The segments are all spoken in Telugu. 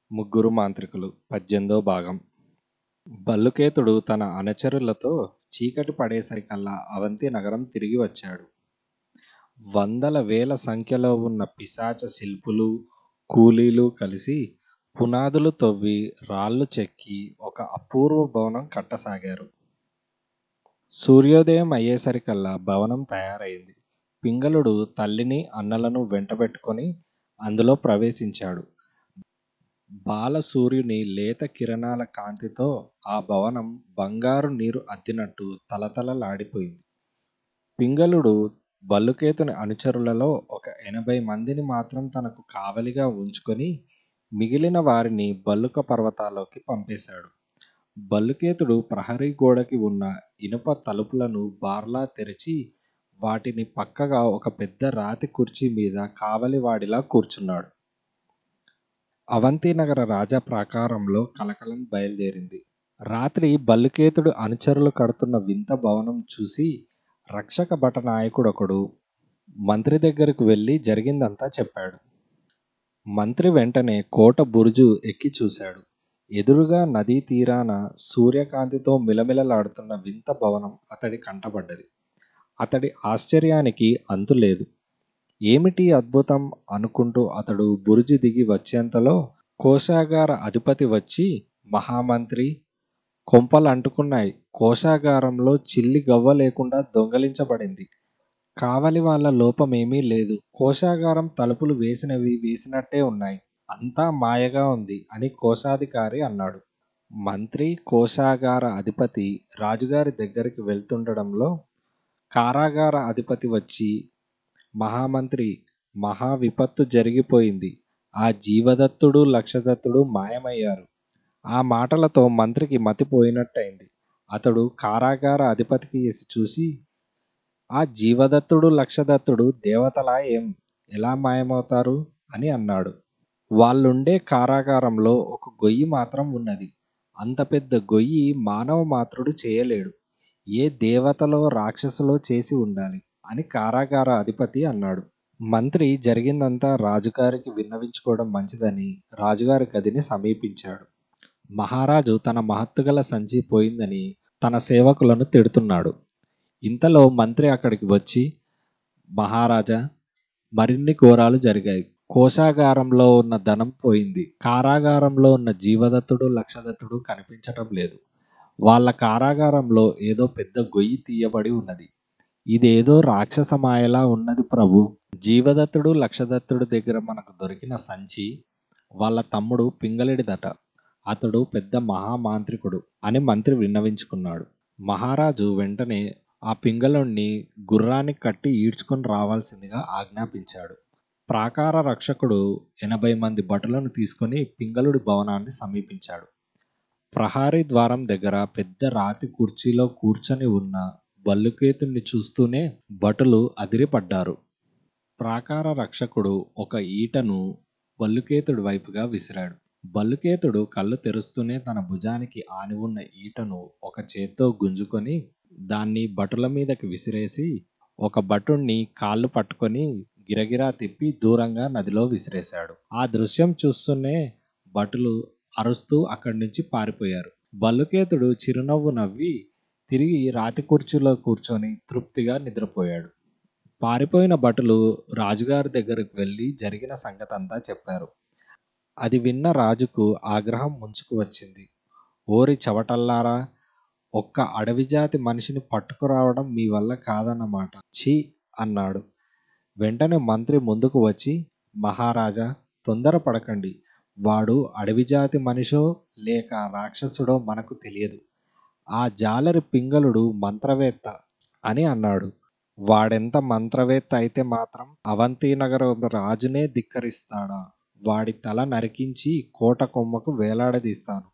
ముగ్గురు మాంత్రికులు పద్దెనిమిదో భాగం బల్లుకేతుడు తన అనుచరులతో చీకటి పడేసరికల్లా అవంతి నగరం తిరిగి వచ్చాడు వందల వేల సంఖ్యలో ఉన్న పిశాచ శిల్పులు కూలీలు కలిసి పునాదులు తవ్వి రాళ్ళు చెక్కి ఒక అపూర్వ భవనం కట్టసాగారు సూర్యోదయం అయ్యేసరికల్లా భవనం తయారైంది పింగళుడు తల్లిని అన్నలను వెంటబెట్టుకొని అందులో ప్రవేశించాడు బాల సూర్యుని లేత కిరణాల కాంతితో ఆ భవనం బంగారు నీరు అద్దినట్టు తలతలలాడిపోయింది పింగళుడు బల్లుకేతుని అనుచరులలో ఒక ఎనభై మందిని మాత్రం తనకు కావలిగా ఉంచుకొని మిగిలిన వారిని బల్లుక పర్వతాల్లోకి పంపేశాడు బల్లుకేతుడు ప్రహరీ గోడకి ఉన్న ఇనుప తలుపులను బార్లా తెరిచి వాటిని పక్కగా ఒక పెద్ద రాతి కుర్చీ మీద కావలివాడిలా కూర్చున్నాడు అవంతినగర రాజా ప్రాకారంలో కలకలం బయలుదేరింది రాత్రి బల్లుకేతుడు అనుచరులు కడుతున్న వింత భవనం చూసి రక్షక భట నాయకుడొకడు మంత్రి దగ్గరకు వెళ్ళి జరిగిందంతా చెప్పాడు మంత్రి వెంటనే కోట బురుజు ఎక్కి చూశాడు ఎదురుగా నదీ తీరాన సూర్యకాంతితో మిలమిలలాడుతున్న వింత భవనం అతడి కంటపడ్డది అతడి ఆశ్చర్యానికి అంతులేదు ఏమిటి అద్భుతం అనుకుంటూ అతడు బురుజు దిగి వచ్చేంతలో కోశాగార అధిపతి వచ్చి మహామంత్రి కొంపలు అంటుకున్నాయి కోశాగారంలో చిల్లి గవ్వ లేకుండా దొంగలించబడింది కావలి వాళ్ళ లోపమేమీ లేదు కోశాగారం తలుపులు వేసినవి వేసినట్టే ఉన్నాయి అంతా మాయగా ఉంది అని కోశాధికారి అన్నాడు మంత్రి కోశాగార అధిపతి రాజుగారి దగ్గరికి వెళ్తుండడంలో కారాగార అధిపతి వచ్చి మహామంత్రి మహా విపత్తు జరిగిపోయింది ఆ జీవదత్తుడు లక్షదత్తుడు మాయమయ్యారు ఆ మాటలతో మంత్రికి మతిపోయినట్టయింది అతడు కారాగార అధిపతికి ఎసి చూసి ఆ జీవదత్తుడు లక్షదత్తుడు దేవతలా ఏం ఎలా మాయమవుతారు అని అన్నాడు వాళ్ళుండే కారాగారంలో ఒక గొయ్యి మాత్రం ఉన్నది అంత పెద్ద గొయ్యి మానవ మాత్రుడు చేయలేడు ఏ దేవతలో రాక్షసులో చేసి ఉండాలి అని కారాగార అధిపతి అన్నాడు మంత్రి జరిగిందంతా రాజుగారికి విన్నవించుకోవడం మంచిదని రాజుగారి గదిని సమీపించాడు మహారాజు తన మహత్తుగల సంచి పోయిందని తన సేవకులను తిడుతున్నాడు ఇంతలో మంత్రి అక్కడికి వచ్చి మహారాజా మరిన్ని ఘోరాలు జరిగాయి కోశాగారంలో ఉన్న ధనం పోయింది కారాగారంలో ఉన్న జీవదత్తుడు లక్షదత్తుడు కనిపించటం లేదు వాళ్ళ కారాగారంలో ఏదో పెద్ద గొయ్యి తీయబడి ఉన్నది ఇదేదో రాక్షస మాయలా ఉన్నది ప్రభు జీవదత్తుడు లక్షదత్తుడు దగ్గర మనకు దొరికిన సంచి వాళ్ళ తమ్ముడు పింగళిడిదట అతడు పెద్ద మహామాంత్రికుడు అని మంత్రి విన్నవించుకున్నాడు మహారాజు వెంటనే ఆ పింగళుణ్ణి గుర్రానికి కట్టి ఈడ్చుకొని రావాల్సిందిగా ఆజ్ఞాపించాడు ప్రాకార రక్షకుడు ఎనభై మంది భటులను తీసుకొని పింగళుడి భవనాన్ని సమీపించాడు ప్రహారీ ద్వారం దగ్గర పెద్ద రాతి కుర్చీలో కూర్చొని ఉన్న బల్లుకేతుణ్ణి చూస్తూనే భటులు అదిరిపడ్డారు ప్రాకార రక్షకుడు ఒక ఈటను బల్లుకేతుడి వైపుగా విసిరాడు బల్లుకేతుడు కళ్ళు తెరుస్తూనే తన భుజానికి ఆని ఉన్న ఈటను ఒక చేత్తో గుంజుకొని దాన్ని భటుల మీదకి విసిరేసి ఒక భటుణ్ణి కాళ్ళు పట్టుకొని గిరగిరా తిప్పి దూరంగా నదిలో విసిరేశాడు ఆ దృశ్యం చూస్తూనే భటులు అరుస్తూ అక్కడి నుంచి పారిపోయారు బల్లుకేతుడు చిరునవ్వు నవ్వి తిరిగి రాతి కుర్చీలో కూర్చొని తృప్తిగా నిద్రపోయాడు పారిపోయిన భటులు రాజుగారి దగ్గరకు వెళ్ళి జరిగిన సంగతంతా చెప్పారు అది విన్న రాజుకు ఆగ్రహం ముంచుకు వచ్చింది ఓరి చవటల్లారా ఒక్క అడవి జాతి మనిషిని పట్టుకురావడం మీ వల్ల కాదన్నమాట ఛీ అన్నాడు వెంటనే మంత్రి ముందుకు వచ్చి మహారాజా తొందరపడకండి వాడు అడవి జాతి మనిషో లేక రాక్షసుడో మనకు తెలియదు ఆ జాలరి పింగళుడు మంత్రవేత్త అని అన్నాడు వాడెంత మంత్రవేత్త అయితే మాత్రం అవంతినగర రాజునే ధిక్కరిస్తాడా వాడి తల నరికించి కోట కొమ్మకు వేలాడదీస్తాను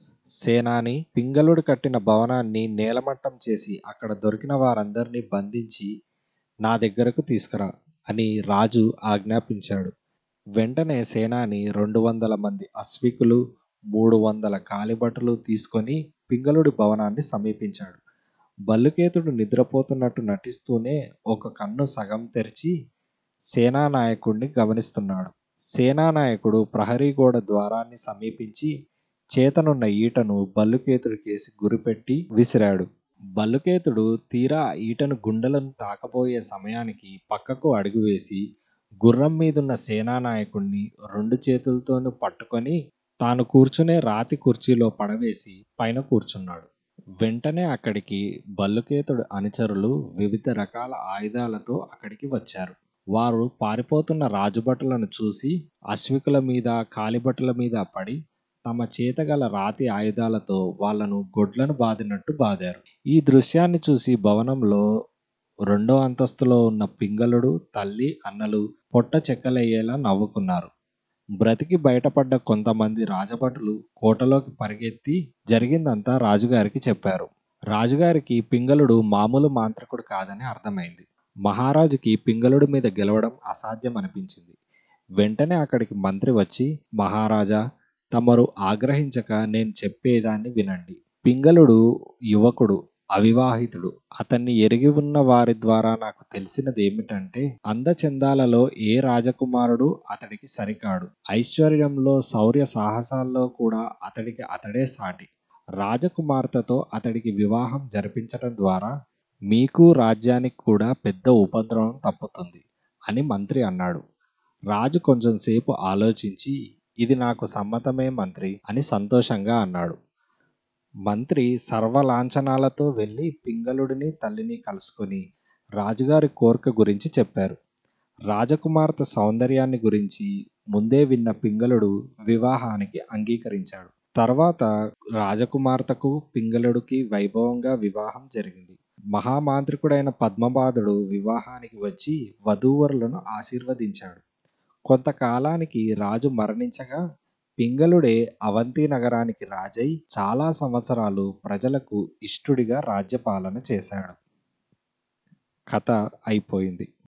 సేనాని పింగళుడు కట్టిన భవనాన్ని నేలమట్టం చేసి అక్కడ దొరికిన వారందరినీ బంధించి నా దగ్గరకు తీసుకురా అని రాజు ఆజ్ఞాపించాడు వెంటనే సేనాని రెండు వందల మంది అశ్వికులు మూడు వందల కాలిభటులు తీసుకొని పింగళుడి భవనాన్ని సమీపించాడు బల్లుకేతుడు నిద్రపోతున్నట్టు నటిస్తూనే ఒక కన్ను సగం తెరిచి సేనానాయకుడిని గమనిస్తున్నాడు సేనానాయకుడు ప్రహరీ గోడ ద్వారాన్ని సమీపించి చేతనున్న ఈటను బల్లుకేతుడికేసి గురిపెట్టి విసిరాడు బల్లుకేతుడు తీరా ఈటను గుండెలను తాకబోయే సమయానికి పక్కకు అడుగువేసి గుర్రం మీదున్న సేనానాయకుణ్ణి రెండు చేతులతోనూ పట్టుకొని తాను కూర్చునే రాతి కుర్చీలో పడవేసి పైన కూర్చున్నాడు వెంటనే అక్కడికి బల్లుకేతుడు అనుచరులు వివిధ రకాల ఆయుధాలతో అక్కడికి వచ్చారు వారు పారిపోతున్న రాజుభటులను చూసి అశ్వికుల మీద కాలిభటుల మీద పడి తమ చేతగల రాతి ఆయుధాలతో వాళ్లను గొడ్లను బాదినట్టు బాదారు ఈ దృశ్యాన్ని చూసి భవనంలో రెండో అంతస్తులో ఉన్న పింగళుడు తల్లి అన్నలు పొట్ట చెక్కలయ్యేలా నవ్వుకున్నారు బ్రతికి బయటపడ్డ కొంతమంది రాజభటులు కోటలోకి పరిగెత్తి జరిగిందంతా రాజుగారికి చెప్పారు రాజుగారికి పింగళుడు మామూలు మాంత్రికుడు కాదని అర్థమైంది మహారాజుకి పింగళుడి మీద గెలవడం అసాధ్యం అనిపించింది వెంటనే అక్కడికి మంత్రి వచ్చి మహారాజా తమరు ఆగ్రహించక నేను చెప్పేదాన్ని వినండి పింగళుడు యువకుడు అవివాహితుడు అతన్ని ఎరిగి ఉన్న వారి ద్వారా నాకు తెలిసినది ఏమిటంటే అందచందాలలో ఏ రాజకుమారుడు అతడికి సరికాడు ఐశ్వర్యంలో శౌర్య సాహసాల్లో కూడా అతడికి అతడే సాటి రాజకుమార్తెతో అతడికి వివాహం జరిపించడం ద్వారా మీకు రాజ్యానికి కూడా పెద్ద ఉపద్రవం తప్పుతుంది అని మంత్రి అన్నాడు రాజు కొంచెం సేపు ఆలోచించి ఇది నాకు సమ్మతమే మంత్రి అని సంతోషంగా అన్నాడు మంత్రి సర్వలాంఛనాలతో వెళ్ళి పింగళుడిని తల్లిని కలుసుకొని రాజుగారి కోరిక గురించి చెప్పారు రాజకుమార్తె సౌందర్యాన్ని గురించి ముందే విన్న పింగళుడు వివాహానికి అంగీకరించాడు తర్వాత రాజకుమార్తెకు పింగళుడికి వైభవంగా వివాహం జరిగింది మహామాంత్రికుడైన పద్మపాదుడు వివాహానికి వచ్చి వధూవరులను ఆశీర్వదించాడు కొంతకాలానికి రాజు మరణించగా పింగళుడే అవంతి నగరానికి రాజై చాలా సంవత్సరాలు ప్రజలకు ఇష్టుడిగా రాజ్యపాలన చేశాడు కథ అయిపోయింది